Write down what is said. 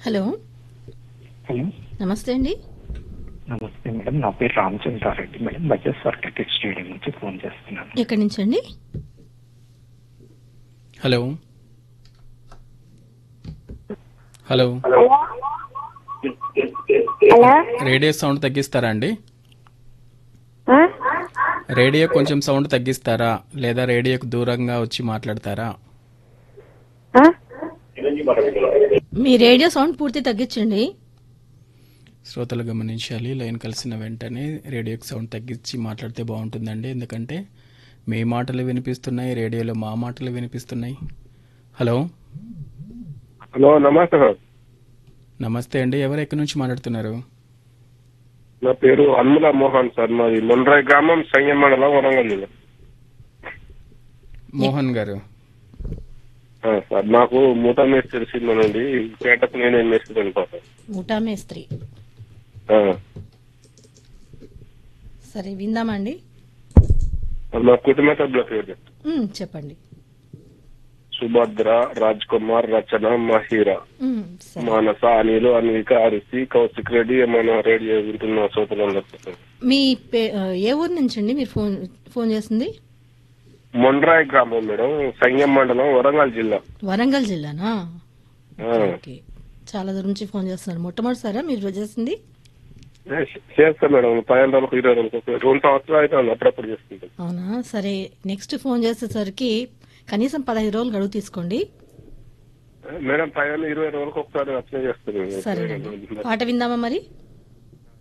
Hello hello నమస్తే అండి నమస్తే మేడం నా పేరు రామచంద్రారెడ్డి మేడం బజేశ్వర్ క్రికెట్ స్టేడియం నుంచి ఫోన్ చేస్తున్నాను ఎక్కడి నుంచి అండి hello hello hello radio sound తగ్గిస్తారా అండి ఆ? రేడియో కొంచెం సౌండ్ తగ్గిస్తారా లేదా రేడియోకు దూరంగా వచ్చి మాట్లాడతారా ఆ? మీ రేడియో సౌండ్ పూర్తి తగ్గించండి శ్రోతలు గమనించాలి లైన్ కలిసిన వెంటనే రేడియోకి సౌండ్ తగ్గించి మాట్లాడితే బాగుంటుందండి ఎందుకంటే మీ మాటలు వినిపిస్తున్నాయి రేడియోలో మా మాటలు వినిపిస్తున్నాయి హలో హలో నమస్తే సార్ నమస్తే అండి ఎవరు ఎక్కడి నుంచి మాట్లాడుతున్నారు నా పేరు అన్ముల మోహన్ సార్ మాది మొండ్రాయి గ్రామం సంగం మండలం వరంగల్ జిల్లా మోహన్ గారు ఆ, సార్ నాకు మూట మేస్త్రి సినిమా నుండి పేటకు నేనే మేస్త్రి వెళ్ళిపోతాను ముఠా మేస్త్రి ఆ, సరే విందామండి మా కుటుంబ సభ్యుల పేరు చెప్తా. ఉమ్, చెప్పండి సుభద్ర రాజ్ కుమార్ రచన మహీరా ఉమ్, సరే మానస అనిలు అన్విక అరిసి కౌశిక్ రెడ్డి ఏమైనా రేడియో వింటున్న శ్రోతలందరూ మీ పే ఆ, ఏ ఊరు నుంచి అండి మీరు ఫోన్ ఫోన్ చేసింది మొండ్రాయి గ్రామం మేడం సంగం మండలం వరంగల్ జిల్లా వరంగల్ జిల్లానా ఆ, ఓకే చాలా దూరం నుంచి ఫోన్ చేస్తున్నారు మొట్టమొదటిసారా మీరు చేసింది చేస్తా మేడం పదిహేను రోజులకు ఇరవై రోజులకు ఒక రెండు సంవత్సరాలు అయితే అప్పుడప్పుడు చేస్తుంటాం అవునా సరే నెక్స్ట్ ఫోన్ చేసేసరికి కనీసం పదహైదు రోజులు గడువు తీసుకోండి మేడం పదిహేను ఇరవై రోజులకు ఒకసారి అట్లే చేస్తాను సరే పాట విందామా మరి